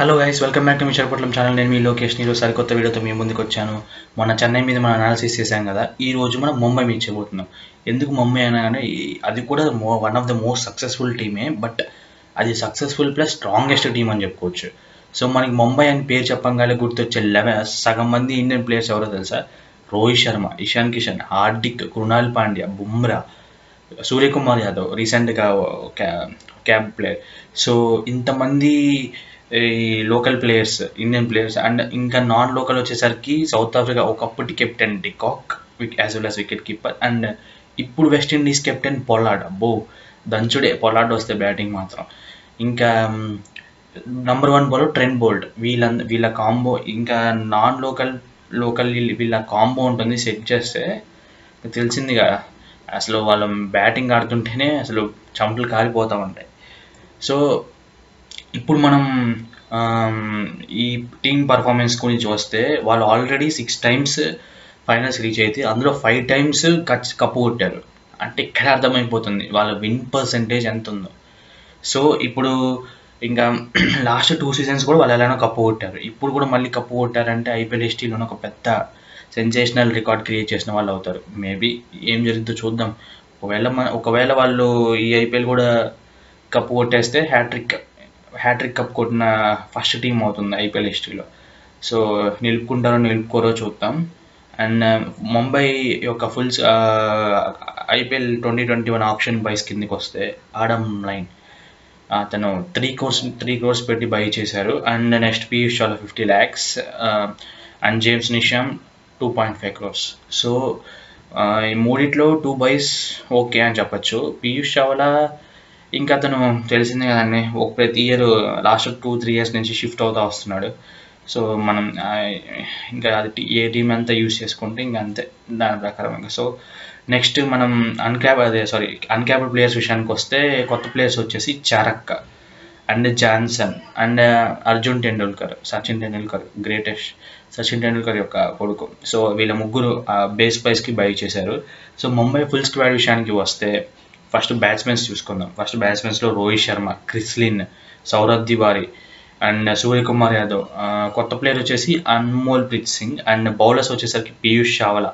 hello guys welcome back to మీ చరపట్లం channel నేను మీ లోకేష్ ఈరోజు సరికొత్త వీడియోతో మీ ముందుకు వచ్చాను మొన్న చెన్నై మీద మనం అనాలిసిస్ చేశాం కదా ఈ రోజు మనం ముంబై మీద చేయబోతున్నాం ఎందుకు ముంబై అనగానే ఈ- అది కూడా మో one of the most successful టీమే బట్ అది సక్సెస్ఫుల్ ప్లస్ స్ట్రాంగెస్ట్ టీం అని చెప్పుకోవచ్చు సో మనకి ముంబై అని పేరు చెప్పంగానే గుర్తొచ్చే లెవెన్ సగం మంది ఇండియన్ ప్లేయర్స్ ఎవరో తెలుసా రోహిత్ శర్మ ఇషాన్ కిషన్ హార్దిక్ కృణాల్ పాండ్యా బుమ్రా సూర్యకుమార్ యాదవ్ రీసెంట్గా క్యా- క్యాబ్ ప్లేయర్ సో ఇంతమంది ఈ local players Indian players and ఇంకా నాన్ లోకల్ వచ్చేసరికి సౌత్ ఆఫ్రికా ఒకప్పటి captain de Kock as well as wicket keeper and ఇప్పుడు వెస్టిండీస్ కెప్టెన్ పొలాడ్ అబ్బో దంచుడే పొలాడ్ వస్తే బ్యాటింగ్ మాత్రం ఇంకా number one bowler Trent Boult వీళ్ళ వీళ్ళ కాంబో ఇంకా నాన్ లోకల్ లోకల్ వీళ్ళ కాంబో ఉంటుంది సెట్ చేస్తే తెలిసింది కదా అసలు వాళ్ళు బ్యాటింగ్ ఆడుతుంటేనే అసలు చెమటలు కాలిపోతూ ఉంటాయి సో ఇప్పుడు మనం ఆమ్, ఈ టీం పర్ఫార్మెన్స్ గురించి వస్తే వాళ్ళు already six times finals reach అయితే అందులో ఫైవ్ టైమ్స్ కచ్ కప్పు కొట్టారు అంటే ఇక్కడ అర్థమైపోతుంది వాళ్ళ విన్ పర్సంటేజ్ ఎంత ఉందో సో ఇప్పుడు ఇంకా లాస్ట్ టూ సీజన్స్ కూడా వాళ్ళు ఎలానో కప్పు కొట్టారు ఇప్పుడు కూడా మళ్ళీ కప్పు కొట్టారంటే ఐపీఎల్ హిస్టరీలోనే ఒక పెద్ద సెన్సేషనల్ రికార్డ్ క్రియేట్ చేసిన వాళ్ళు అవుతారు మేబీ ఏం జరుగుతుందో చూద్దాం ఒకవేళ మన ఒకవేళ వాళ్ళు ఈ ఐపీఎల్ కూడా కప్పు కొట్టేస్తే హ్యాట్రిక్ హ్యాట్రిక్ కప్ కొట్టిన ఫస్ట్ టీం అవుతుంది ఐపీఎల్ హిస్టరీలో సో నిలుపుకుంటారో నిలుపుకోరో చూద్దాం అండ్ ముంబై యొక్క full IPL twenty twenty one auction buys కిందకి వస్తే ఆడమ్ లైన్ అతను త్రీ క్రోర్స్ త్రీ క్రోర్స్ పెట్టి బై చేశారు అండ్ నెక్స్ట్ పీయూష్ చాలా fifty lakhs and James Neesham two point five crores so ఈ మూడిట్లో టూ బైస్ ఓకే అని చెప్పొచ్చు పీయూష్ చావ్లా ఇంకా అతను తెలిసిందే కదండి ఒక ప్రతి year last two three years నుంచి షిఫ్ట్ అవుతా వస్తున్నాడు సో మనం ఆ, ఇంకా అది టీ- ఏ టీం అంతా యూస్ చేసుకుంటే ఇంకా అంతే దాని ప్రకారం ఇంకా సో నెక్స్ట్ మనం అన్క్యాప్ అదే సారీ అన్క్యాప్డ్ ప్లేయర్స్ విషయానికి వస్తే కొత్త ప్లేయర్స్ వచ్చేసి చారక్క and Johnson and Arjun Tendulkar Sachin Tendulkar greatest Sachin Tendulkar యొక్క కొడుకు సో వీళ్ళ ముగ్గురు బేస్ ప్రైస్కి బై చేశారు సో ముంబై ఫుల్ స్క్వాడ్ విషయానికి వస్తే ఫస్ట్ బ్యాట్స్మెన్స్ చూసుకుందాం ఫస్ట్ బ్యాట్స్మెన్స్లో రోహిత్ శర్మ క్రిస్లిన్ సౌరభ్ తివారీ అండ్ సూర్యకుమార్ యాదవ్ ఆ, కొత్త ప్లేయర్ వచ్చేసి అన్మోల్ ప్రీత్ సింగ్ అండ్ బౌలర్స్ వచ్చేసరికి పీయూష్ చావలా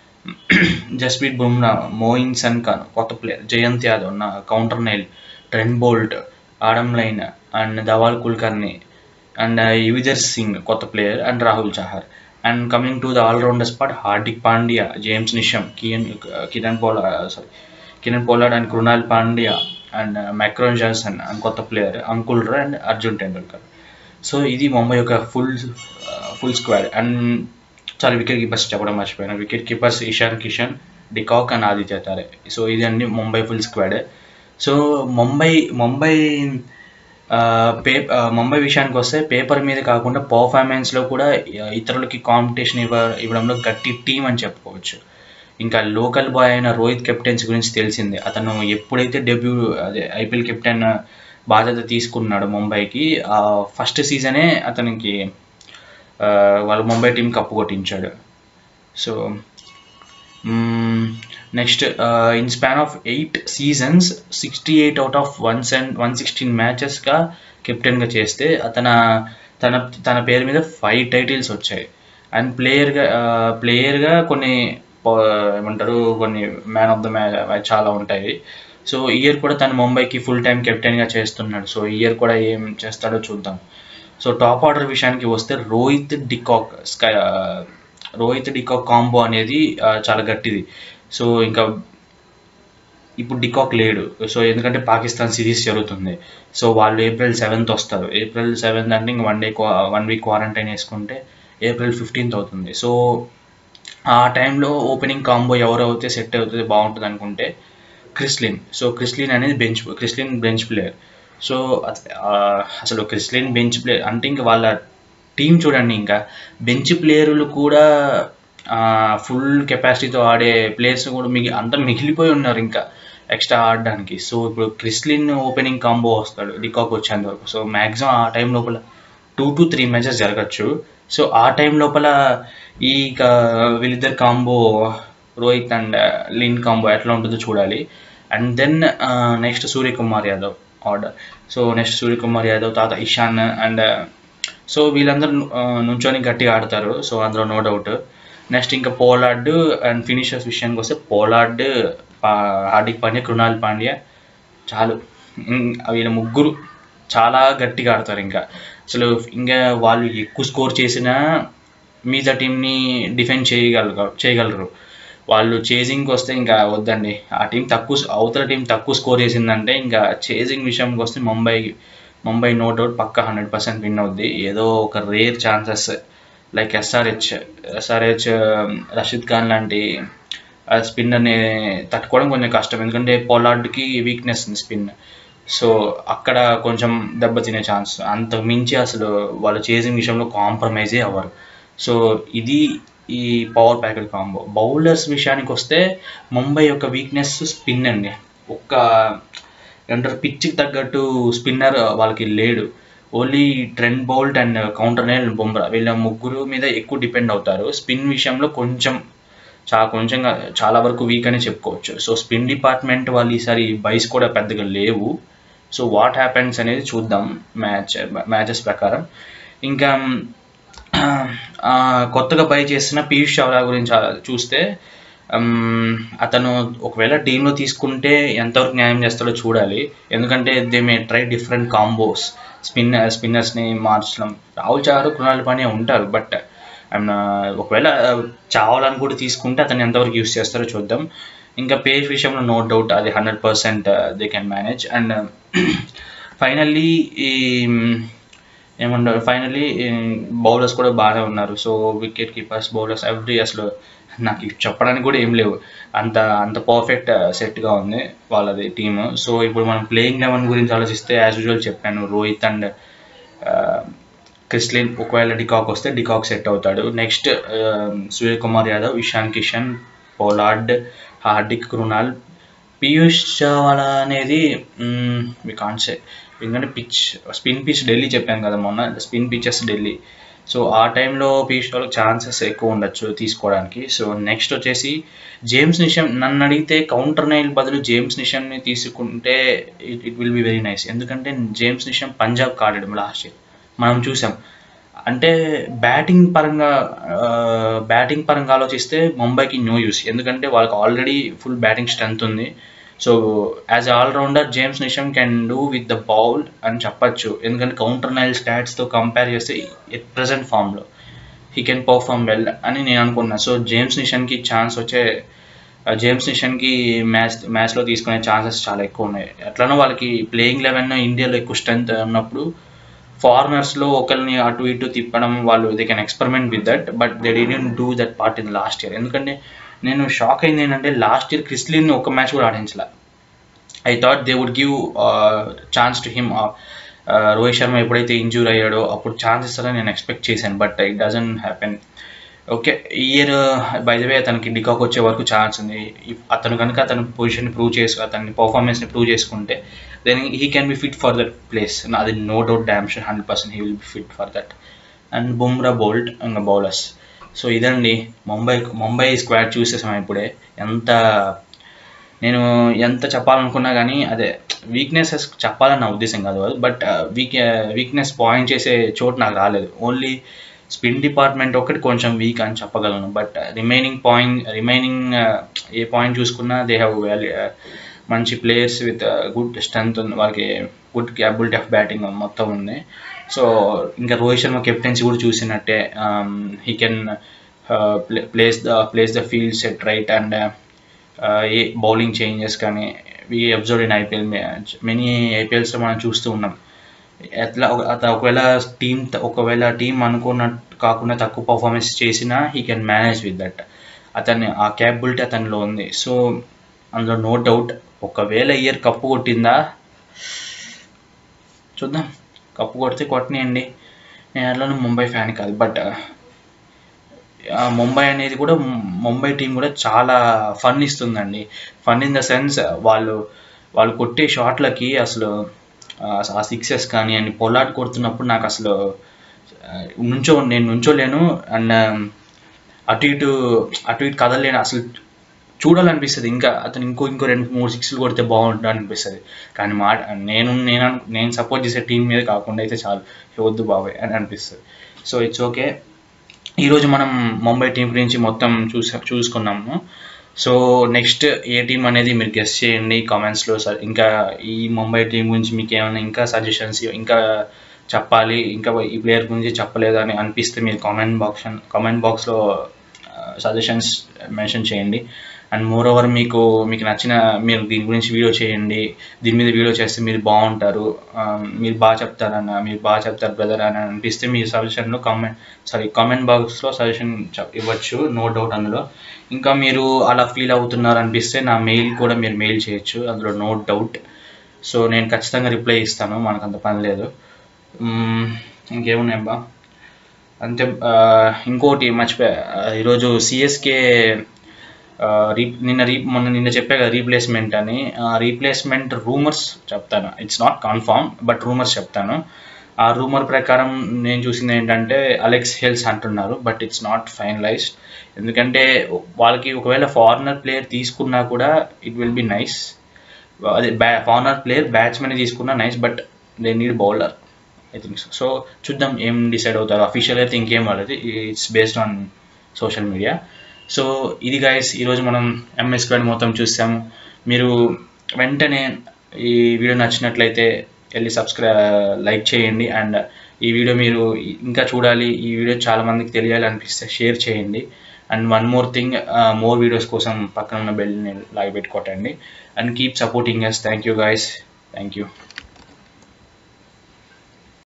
జస్ప్రీత్ బుమ్రా మోయిన్ సన్ ఖాన్ కొత్త ప్లేయర్ జయంత్ యాదవ్ నా Coulter Nile Trent Boult Adam Milne and Dhawal Kulkarni and Yudhvir Singh కొత్త player and Rahul Chahar and coming to the allrounder spot Hardik Pandya James Neesham Kieron Kieron పోలా sorry Kiran Pollard and Krunal Pandya and మైక్రోన్ Johnson and కొత్త player Ankul రా and Arjun Tendulkar so ఇది ముంబై యొక్క full full squad and చాలా wicket keepers చెప్పడం మర్చిపోయాను wicket keepers Ishan Kishan de Kock and Aditya Tare so ఇది అన్ని Mumbai full squad so Mumbai Mumbai ఆ, పే ఆ, ముంబై విషయానికి వస్తే పేపర్ మీద కాకుండా పర్ఫార్మెన్స్లో కూడా ఆ, ఇతరులకి కాంపిటీషన్ ఇవ్వ ఇవ్వడంలో గట్టి టీం అని చెప్పుకోవచ్చు ఇంకా లోకల్ బాయ్ అయిన రోహిత్ కెప్టెన్స్ గురించి తెలిసిందే అతను ఎప్పుడైతే డెబ్యూ అదే ఐపీఎల్ కెప్టెన్ బాధ్యత తీసుకున్నాడు ముంబైకి ఆ ఫస్ట్ సీజనే అతనికి ఆ, వాళ్ళ ముంబై టీం కప్పు కొట్టించాడు so next in span of eight seasons sixty eight out of one సెన్ వన్ సిక్స్టీన్ మ్యాచెస్గా కెప్టెన్గా చేస్తే అతన తన తన పేరు మీద ఫైవ్ టైటిల్స్ వచ్చాయి అండ్ ప్లేయర్గా ప్లేయర్గా కొన్ని ప- ఏమంటారు కొన్ని మ్యాన్ ఆఫ్ ద మ్యాచ్ చాలా ఉంటాయి సో ఈ ఇయర్ కూడా తను ముంబైకి ఫుల్ టైం కెప్టెన్గా చేస్తున్నాడు సో ఈ ఇయర్ కూడా ఏం చేస్తాడో చూద్దాం సో టాప్ ఆర్డర్ విషయానికి వస్తే రోహిత్ డికాక్ స్కై ఆ, రోహిత్ డికాక్ కాంబో అనేది ఆ, చాలా గట్టిది సో ఇంకా ఇప్పుడు డికాక్ లేడు సో ఎందుకంటే పాకిస్తాన్ సిరీస్ జరుగుతుంది సో వాళ్ళు ఏప్రిల్ సెవెంత్ వస్తారు ఏప్రిల్ సెవెంత్ అంటే ఇంక one day one week quarantine వేసుకుంటే ఏప్రిల్ ఫిఫ్టీన్త్ అవుతుంది సో ఆ టైంలో ఓపెనింగ్ కాంబో ఎవరు అయితే సెట్ అవుతుంది బాగుంటుంది అనుకుంటే క్రిస్లిన్ సో క్రిస్లిన్ అనేది bench Chris Lynn bench player so అత- ఆ, అసలు క్రిస్లిన్ బెంచ్ ప్లేయర్ అంటే ఇంకా వాళ్ళ టీం చూడండి ఇంకా బెంచ్ ప్లేయర్లు కూడా ఫుల్ కెపాసిటీతో ఆడే ప్లేయర్స్ కూడా మిగి అంతా మిగిలిపోయి ఉన్నారు ఇంకా ఎక్స్ట్రా ఆడడానికి సో ఇప్పుడు క్రిస్లిన్ ఓపెనింగ్ కాంబో వస్తాడు డికాక్ వచ్చేంత వరకు సో మ్యాక్సిమం ఆ టైం లోపల టూ టు త్రీ మ్యాచెస్ జరగచ్చు సో ఆ టైం లోపల ఈ క- వీళ్ళిద్దరు combo Rohit and Lynn combo ఎట్లా ఉంటుందో చూడాలి and then next Suryakumar Yadav order so next Suryakumar Yadav తర్వాత ఇషాన్ అండ్ సో వీళ్ళందరూ ఆ, నుంచొని గట్టిగా ఆడతారు సో అందులో నో డౌట్ నెక్స్ట్ ఇంకా పోలార్డ్ అండ్ ఫినిషర్స్ విషయానికి వస్తే పోలార్డ్ పా- హార్దిక్ పాండ్యా కృణాల్ పాండ్యా చాలు ఇం- వీళ్ళ ముగ్గురు చాలా గట్టిగా ఆడతారు ఇంకా అసలు ఇంకా వాళ్ళు ఎక్కువ స్కోర్ చేసినా మిగతా టీంని డిఫెండ్ చేయగలరు చేయగలరు వాళ్ళు చేజింగ్కి వస్తే ఇంకా వద్దండి ఆ టీం తక్కువ అవతల టీం తక్కువ స్కోర్ చేసిందంటే ఇంకా చేజింగ్ విషయంకి వస్తే ముంబై ముంబై నో డౌట్ పక్క హండ్రెడ్ పర్సెంట్ విన్ అవుద్ది ఏదో ఒక rare chances like SRH SRH Rashid Khan లాంటి స్పిన్నర్ని తట్టుకోవడం కొంచెం కష్టం ఎందుకంటే పొలార్డ్కి వీక్నెస్ ఉంది స్పిన్ సో అక్కడ కొంచెం దెబ్బతినే ఛాన్స్ అంతకు మించి అసలు వాళ్ళు చేసింగ్ విషయంలో కాంప్రమైజే అవ్వరు సో ఇది ఈ పవర్ ప్యాకెట్ కాంబో బౌలర్స్ విషయానికి వస్తే ముంబై యొక్క వీక్నెస్ స్పిన్ అండి ఒక్క అంటారు పిచ్కి తగ్గట్టు స్పిన్నర్ వాళ్ళకి లేడు only Trent Boult and Coulter Nile Bumrah వీళ్ళ ముగ్గురు మీద ఎక్కువ డిపెండ్ అవుతారు స్పిన్ విషయంలో కొంచెం చాలా కొంచెం కాదు, చాలా వరకు వీక్ అని చెప్పుకోవచ్చు సో స్పిన్ డిపార్ట్మెంట్ వాళ్ళు ఈసారి బైస్ కూడా పెద్దగా లేవు సో వాట్ హ్యాపెన్స్ అనేది చూద్దాం మ్యాచ్ మ్యాచెస్ ప్రకారం ఇంకా ఆ, కొత్తగా బై చేసిన పీయూష్ చావ్లా గురించి ఆ- చూస్తే ఉమ్, అతను ఒకవేళ టీంలో తీసుకుంటే ఎంతవరకు న్యాయం చేస్తాడో చూడాలి ఎందుకంటే they may try different combos spin స్పిన్నర్స్ని మార్చడం రాహుల్ చారు కృణాల్ పాండ్యా ఉంటారు బట్ అండ్ ఒకవేళ చావాలని కూడా తీసుకుంటే అతను ఎంతవరకు యూస్ చేస్తారో చూద్దాం ఇంకా పేజ్ విషయంలో నో డౌట్ అది hundred percent they can manage and finally ఈ ఏమంటారు ఫైనల్లీ బౌలర్స్ కూడా బాగానే ఉన్నారు so wicket keepers bowlers every అసలు నాకు ఇవి చెప్పడానికి కూడా ఏం లేవు అంత అంత పర్ఫెక్ట్ సెట్గా ఉంది వాళ్ళది టీమ్ సో ఇప్పుడు మనం ప్లేయింగ్ లెవెన్ గురించి ఆలోచిస్తే యాజ్ యూజువల్ చెప్పాను రోహిత్ అండ్ క్రిస్లిన్ ఒకవేళ డికాక్ వస్తే డికాక్ సెట్ అవుతాడు నెక్స్ట్ సూర్యకుమార్ యాదవ్ ఇషాన్ కిషన్ పోలార్డ్ హార్దిక్ కృణాల్ పీయూష్ చావాలా అనేది వి కాన్సే ఎందుకంటే పిచ్ స్పిన్ పిచ్ ఢిల్లీ చెప్పాం కదా మొన్న స్పిన్ పిచెస్ ఢిల్లీ సో ఆ టైంలో పీయూష్ చావ్లాకి ఛాన్సెస్ ఎక్కువ ఉండొచ్చు తీసుకోవడానికి సో నెక్స్ట్ వచ్చేసి జేమ్స్ నిషమ్ నన్ను అడిగితే కౌంటర్ నైల్ బదులు జేమ్స్ నిషమ్ని తీసుకుంటే it it will be very nice ఎందుకంటే జేమ్స్ నిషమ్ పంజాబ్ ఆడాడు లాస్ట్ ఇయర్ మనం చూసాం అంటే బ్యాటింగ్ పరంగా బ్యాటింగ్ పరంగా ఆలోచిస్తే ముంబైకి న్యూ యూస్ ఎందుకంటే వాళ్ళకి ఆల్రెడీ ఫుల్ బ్యాటింగ్ స్ట్రెంత్ ఉంది so as all-rounder James Neesham can do with the bowl అని చెప్పచ్చు ఎందుకంటే కౌంటర్ నైల్ స్టాట్స్తో కంపేర్ చేస్తే ఎట్ ప్రజెంట్ ఫామ్లో హీ కెన్ పర్ఫామ్ వెల్ అని నేను అనుకున్నా సో జేమ్స్ నిషన్కి ఛాన్స్ వచ్చే జేమ్స్ నిషన్కి మ్యాచ్ మ్యాచ్లో తీసుకునే ఛాన్సెస్ చాలా ఎక్కువ ఉన్నాయి ఎట్లనో వాళ్ళకి ప్లేయింగ్ లెవెన్ ఇండియాలో ఎక్కువ స్ట్రెంత్ ఉన్నప్పుడు ఫారినర్స్లో ఒకరిని అటు ఇటు తిప్పడం వాళ్ళు they can experiment with that but they didn't do that part in last year ఎందుకంటే నేను షాక్ అయింది ఏంటంటే లాస్ట్ ఇయర్ క్రిస్లిన్ ఒక మ్యాచ్ కూడా ఆడించలే I thought they would give chance to him Rohit Sharma ఎప్పుడైతే ఇంజూర్ అయ్యాడో అప్పుడు ఛాన్స్ ఇస్తారని నేను ఎక్స్పెక్ట్ చేశాను but it doesn't happen okay ఈ ఇయర్ బై ద వే అతనికి డికాక్ వచ్చే వరకు ఛాన్స్ ఉంది If అతను కనుక అతని పొజిషన్ ప్రూవ్ చేసు అతని పర్ఫార్మెన్స్ని ప్రూవ్ చేసుకుంటే then he can be fit for that place అది no doubt damn sure hundred percent he will be fit for that and Bumrah Boult ఇంకా బౌలర్స్ సో ఇదండి ముంబై ముంబై స్క్వాడ్ చూసేసాం ఇప్పుడే ఎంత నేను ఎంత చెప్పాలనుకున్నా కానీ అదే వీక్నెసెస్ చెప్పాలని నా ఉద్దేశం కాదు బట్ వీక్ వీక్నెస్ పాయింట్ చేసే చోటు నాకు రాలేదు ఓన్లీ స్పిన్ డిపార్ట్మెంట్ ఒకటి కొంచెం వీక్ అని చెప్పగలను but remaining point remaining a point చూసుకున్నా దే హ్యావ్ వ్యాల్యూ మంచి ప్లేయర్స్ విత్ గుడ్ స్ట్రెంత్ ఉంది వాళ్ళకి గుడ్ క్యాబిలిటీ ఆఫ్ బ్యాటింగ్ మొత్తం ఉంది సో ఇంకా రోహిత్ శర్మ కెప్టెన్సీ కూడా చూసినట్టే he can place the place the field set right and a bowling changes కానీ we observe in IPL many ఐపీఎల్స్లో మనం చూస్తూ ఉన్నాం ఎట్లా ఒక- అత ఒకవేళ టీం ఒకవేళ టీం అనుకున్నట్టు కాకుండా తక్కువ పర్ఫార్మెన్స్ చేసినా he can manage with that అతన్ని ఆ క్యాపబిలిటీ అతనిలో ఉంది సో అందులో నో డౌట్ ఒకవేళ ఇయర్ కప్పు కొట్టిందా చూద్దాం కప్పు కొడితే కొట్టనియండి నేను అట్లా ముంబై ఫ్యాన్ కాదు బట్ ముంబై అనేది కూడా ముంబై టీం కూడా చాలా ఫన్ ఇస్తుందండి ఫన్ ఇన్ ద సెన్స్ వాళ్ళు వాళ్ళు కొట్టే షాట్లకి అసలు ఆ, ఆ సిక్సెస్ కానీ అండ్ పొలాట్ కొడుతున్నప్పుడు నాకు అసలు ఆ, నుంచో నేను నుంచోలేను అండ్ అటు ఇటు అటు ఇటు కదలలేను అసలు చూడాలనిపిస్తుంది ఇంకా అతను ఇంకో ఇంకో రెండు మూడు సిక్స్లు కొడితే బాగుంటుంది అనిపిస్తుంది కానీ మా నేను నేను అను- నేను సపోర్ట్ చేసే టీం మీద కాకుండా అయితే చాలు వద్దు బాబాయ్ అని అనిపిస్తుంది సో ఇట్స్ ఓకే ఈరోజు మనం ముంబై టీం గురించి మొత్తం చూసా చూసుకున్నాము సో నెక్స్ట్ ఏ టీం అనేది మీరు గెస్ట్ చేయండి కామెంట్స్లో ఇంకా ఈ ముంబై టీం గురించి మీకు ఏమైనా ఇంకా సజెషన్స్ ఇంకా చెప్పాలి ఇంకా ఈ ప్లేయర్ గురించి చెప్పలేదు అని అనిపిస్తే మీరు కామెంట్ బాక్స్ కామెంట్ బాక్స్లో సజెషన్స్ మెన్షన్ చేయండి అండ్ మోర్ ఓవర్ మీకు మీకు నచ్చిన మీరు దీని గురించి వీడియో చేయండి దీని మీద వీడియో చేస్తే మీరు బాగుంటారు ఆ, మీరు బాగా చెప్తారన్న మీరు బాగా చెప్తారు బ్రదర్ అని అనిపిస్తే మీ సజెషన్లో కామెంట్ సారీ కామెంట్ బాక్స్లో సజెషన్ ఇవ్వచ్చు నో డౌట్ అందులో ఇంకా మీరు అలా ఫీల్ అవుతున్నారు అనిపిస్తే నా మెయిల్ కూడా మీరు మెయిల్ చేయొచ్చు అందులో నో డౌట్ సో నేను ఖచ్చితంగా రిప్లై ఇస్తాను మనకు అంత పని లేదు మ్మ్, ఇంకేమున్నాయి అబ్బా అంతే ఆ, ఇంకోటి మర్చిపోయా ఆ, ఈరోజు సిఎస్కే రీ నిన్న రీ మొన్న నిన్న చెప్పా కదా రీప్లేస్మెంట్ అని రీప్లేస్మెంట్ రూమర్స్ చెప్తాను it's not confirm but rumours చెప్తాను ఆ రూమర్ ప్రకారం నేను చూసింది ఏంటంటే అలెక్స్ హెల్స్ అంటున్నారు బట్ ఇట్స్ నాట్ ఫైనలైజ్డ్ ఎందుకంటే వాళ్ళకి ఒకవేళ ఫారినర్ ప్లేయర్ తీసుకున్నా కూడా ఇట్ విల్ బి నైస్ అదే బ్యా ఫారినర్ ప్లేయర్ బ్యాట్స్మెన్ తీసుకున్నా nice but they need bowler I think so so చూద్దాం ఏం డిసైడ్ అవుతారు అఫీషియల్ అయితే ఇంకేం వాళ్ళది it's based on social media so ఇది గైస్ ఈరోజు మనం ఎంఎస్ స్క్వేర్ మొత్తం చూసాము మీరు వెంటనే ఈ వీడియో నచ్చినట్లయితే వెళ్ళి సబ్స్క్రై లైక్ చేయండి అండ్ ఈ వీడియో మీరు ఇంకా చూడాలి ఈ వీడియో చాలా మందికి తెలియాలి అనిపిస్తే షేర్ చేయండి and one more thing more videos కోసం పక్కన ఉన్న బెల్ని లాగి పెట్టుకోటండి and keep supporting us thank you guys thank you